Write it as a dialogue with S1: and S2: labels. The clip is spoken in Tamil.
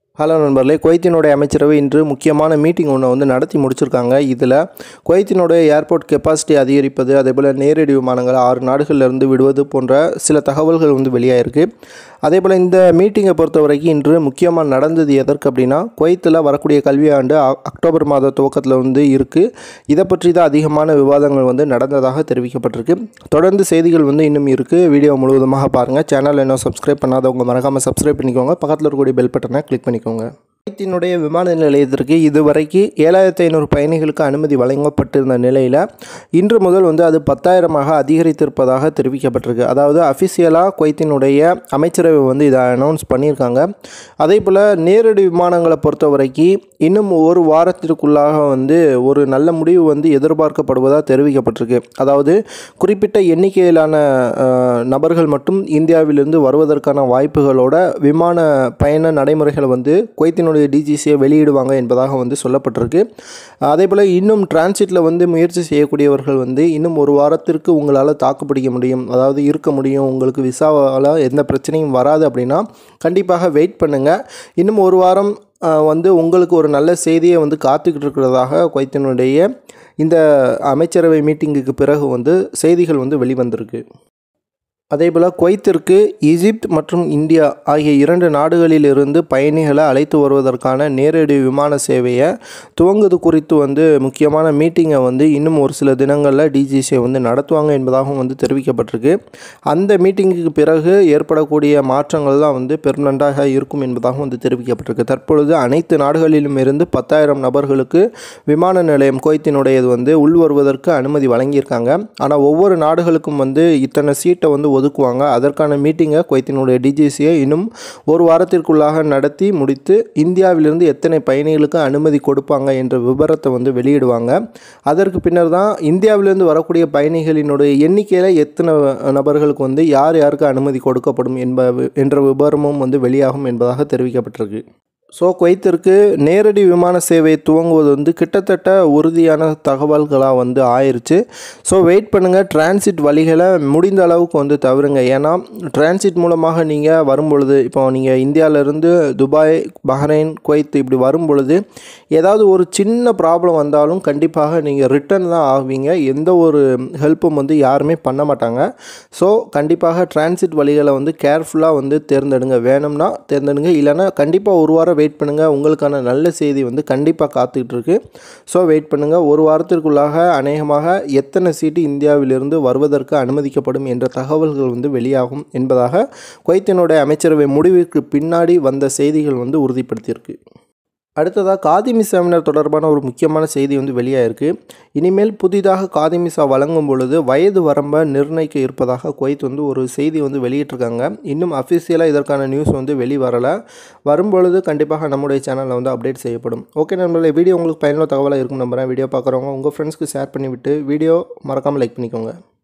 S1: ஹலோ நண்பர்களே குவைத்தினுடைய அமைச்சரவை இன்று முக்கியமான மீட்டிங் ஒன்று வந்து நடத்தி முடிச்சிருக்காங்க இதில் குவைத்தினுடைய ஏர்போர்ட் கெப்பாசிட்டி அதிகரிப்பது அதேபோல் நேரடி விமானங்களை ஆறு நாடுகளிலிருந்து விடுவது போன்ற சில தகவல்கள் வந்து வெளியாயிருக்கு அதேபோல் இந்த மீட்டிங்கை பொறுத்த வரைக்கும் இன்று முக்கியமாக நடந்தது எதற்கு அப்படின்னா குவைத்தில் வரக்கூடிய கல்வியாண்டு அ- அக்டோபர் மாத துவக்கத்தில் வந்து இருக்குது இதை பற்றி தான் அதிகமான விவாதங்கள் வந்து நடந்ததாக தெரிவிக்கப்பட்டிருக்கு தொடர்ந்து செய்திகள் வந்து இன்னும் இருக்குது வீடியோ முழுவதுமாக பாருங்கள் சேனல் இன்னும் சப்ஸ்கிரைப் பண்ணாதவங்க மறக்காமல் சப்ஸ்கிரைப் பண்ணிக்கோங்க பக்கத்தில் இருக்கக்கூடிய பெல் பட்டனை கிளிக் பண்ணிக்கோங்க குவைத்தினுடைய விமான நிலையத்திற்கு இதுவரைக்கும் ஏழாயிரத்தி ஐநூறு பயணிகளுக்கு அனுமதி வழங்கப்பட்டிருந்த நிலையில் இன்று முதல் வந்து அது பத்தாயிரமாக அதிகரித்திருப்பதாக தெரிவிக்கப்பட்டிருக்கு அதாவது அஃபிஷியலாக குவைத்தினுடைய அமைச்சரவை வந்து இதை அனௌன்ஸ் பண்ணியிருக்காங்க அதே போல் நேரடி விமானங்களை பொறுத்த வரைக்கும் இன்னும் ஒரு வாரத்திற்குள்ளாக வந்து ஒரு நல்ல முடிவு வந்து எதிர்பார்க்கப்படுவதாக தெரிவிக்கப்பட்டிருக்கு அதாவது குறிப்பிட்ட எண்ணிக்கையிலான அஹ், நபர்கள் மட்டும் இந்தியாவிலிருந்து வருவதற்கான வாய்ப்புகளோட விமான பயண நடைமுறைகளை வந்து குவைத்தினுடைய டிஜிசியை வெளியிடுவாங்க என்பதாக வந்து சொல்லப்பட்டிருக்கு அதே போல் இன்னும் டிரான்சிட்டில் வந்து முயற்சி செய்யக்கூடியவர்கள் வந்து இன்னும் ஒரு வாரத்திற்கு உங்களால் தாக்குப்பிடிக்க முடியும் அதாவது இருக்க முடியும் உங்களுக்கு விசாவால் எந்த பிரச்சனையும் வராது அப்படின்னா கண்டிப்பாக வெயிட் பண்ணுங்கள் இன்னும் ஒரு வாரம் அஹ், வந்து உங்களுக்கு ஒரு நல்ல செய்தியை வந்து காத்துக்கிட்டு இருக்கிறதாக குவைத்தினுடைய இந்த அமைச்சரவை மீட்டிங்குக்கு பிறகு வந்து செய்திகள் வந்து வெளிவந்திருக்கு அதேபோல் குவைத்திற்கு ஈஜிப்த் மற்றும் இந்தியா ஆகிய இரண்டு நாடுகளிலிருந்து பயணிகளை அழைத்து வருவதற்கான நேரடி விமான சேவையை துவங்குவது குறித்து வந்து முக்கியமான மீட்டிங்கை வந்து இன்னும் ஒரு சில தினங்களில் டிஜிசியை வந்து நடத்துவாங்க என்பதாகவும் வந்து தெரிவிக்கப்பட்டிருக்கு அந்த மீட்டிங்குக்கு பிறகு ஏற்படக்கூடிய மாற்றங்கள் தான் வந்து பெர்மனண்டாக இருக்கும் என்பதாகவும் வந்து தெரிவிக்கப்பட்டிருக்கு தற்பொழுது அனைத்து நாடுகளிலும் இருந்து பத்தாயிரம் நபர்களுக்கு விமான நிலையம் குவைத்தினுடையது வந்து உள் வருவதற்கு அனுமதி வழங்கியிருக்காங்க ஆனால் ஒவ்வொரு நாடுகளுக்கும் வந்து இத்தனை சீட்டை வந்து ஒதுக்குவாங்க அதற்கான மீட்டிங்கை குவைத்தினுடைய டிஜிசியை இன்னும் ஒரு வாரத்திற்குள்ளாக நடத்தி முடித்து இந்தியாவிலிருந்து எத்தனை பயணிகளுக்கு அனுமதி கொடுப்பாங்க என்ற விபரத்தை வந்து வெளியிடுவாங்க அதற்கு பின்னர் தான் இந்தியாவிலிருந்து வரக்கூடிய பயணிகளினுடைய எண்ணிக்கையில் எத்தனை நபர்களுக்கு வந்து யார் யாருக்கு அனுமதி கொடுக்கப்படும் என்ப என்ற விபரமும் வந்து வெளியாகும் என்பதாக தெரிவிக்கப்பட்டிருக்கு ஸோ குவைத்திற்கு நேரடி விமான சேவை துவங்குவது வந்து கிட்டத்தட்ட உறுதியான தகவல்களாக வந்து ஆயிருச்சு ஸோ வெயிட் பண்ணுங்கள் டிரான்சிட் வழிகளை முடிந்த அளவுக்கு வந்து தவிருங்க ஏன்னா டிரான்சிட் மூலமாக நீங்கள் வரும்பொழுது இப்போ நீங்கள் இந்தியாவிலேருந்து துபாய் பஹ்ரைன் குவைத் இப்படி வரும்பொழுது ஏதாவது ஒரு சின்ன ப்ராப்ளம் வந்தாலும் கண்டிப்பாக நீங்கள் ரிட்டர்ன் தான் ஆவீங்க எந்த ஒரு ஹெல்ப்பும் வந்து யாருமே பண்ண மாட்டாங்க ஸோ கண்டிப்பாக டிரான்சிட் வழிகளை வந்து கேர்ஃபுல்லாக வந்து தேர்ந்தெடுங்க வேணும்னா தேர்ந்தெடுங்க இல்லைன்னா கண்டிப்பாக ஒரு வாரம் வெயிட் பண்ணுங்கள் உங்களுக்கான நல்ல செய்தி வந்து கண்டிப்பாக காத்துக்கிட்டு இருக்கு ஸோ வெயிட் பண்ணுங்கள் ஒரு வாரத்திற்குள்ளாக அநேகமாக எத்தனை சீட்டு இந்தியாவிலிருந்து வருவதற்கு அனுமதிக்கப்படும் என்ற தகவல்கள் வந்து வெளியாகும் என்பதாக குவைத்தினுடைய அமைச்சரவை முடிவுக்கு பின்னாடி வந்த செய்திகள் வந்து உறுதிப்படுத்தியிருக்கு அடுத்ததாக காதிமிசாவினர் தொடர்பான ஒரு முக்கியமான செய்தி வந்து வெளியாயிருக்கு இனிமேல் புதிதாக காதிமிசா வழங்கும் பொழுது வயது வரம்பை நிர்ணயிக்க இருப்பதாக குவைத் வந்து ஒரு செய்தி வந்து வெளியிட்டிருக்காங்க இன்னும் அஃபிஷியலாக இதற்கான நியூஸ் வந்து வெளிவரலை வரும்பொழுது கண்டிப்பாக நம்முடைய சேனலில் வந்து அப்டேட் செய்யப்படும் ஓகே நண்பர்களே வீடியோ உங்களுக்கு பயனுள்ள தகவலாக இருக்கும் நம்புறேன் வீடியோ பார்க்குறவங்க உங்கள் ஃப்ரெண்ட்ஸ்க்கு ஷேர் பண்ணிவிட்டு வீடியோ மறக்காமல் லைக் பண்ணிக்கோங்க